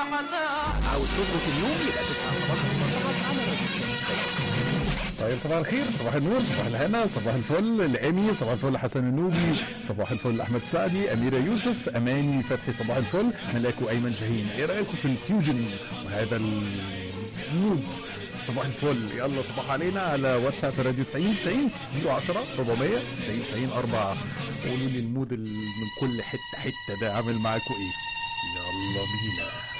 عاوز تظبط اليوم يبقى تصحى صباحا ومطلعك على راديو 90 طيب صباح الخير صباح النور صباح الهنا صباح الفل الامي صباح الفل حسن النوبي صباح الفل احمد سعدي اميره يوسف اماني فتحي صباح الفل ملاكو ايمن شاهين ايه رايكم في الفيوجن وهذا المود صباح الفل يلا صباح علينا على واتساب راديو 90 90 010 400 90 90 4 قولوا لي المود ال- من كل حته حته ده عامل معاكم ايه يلا بينا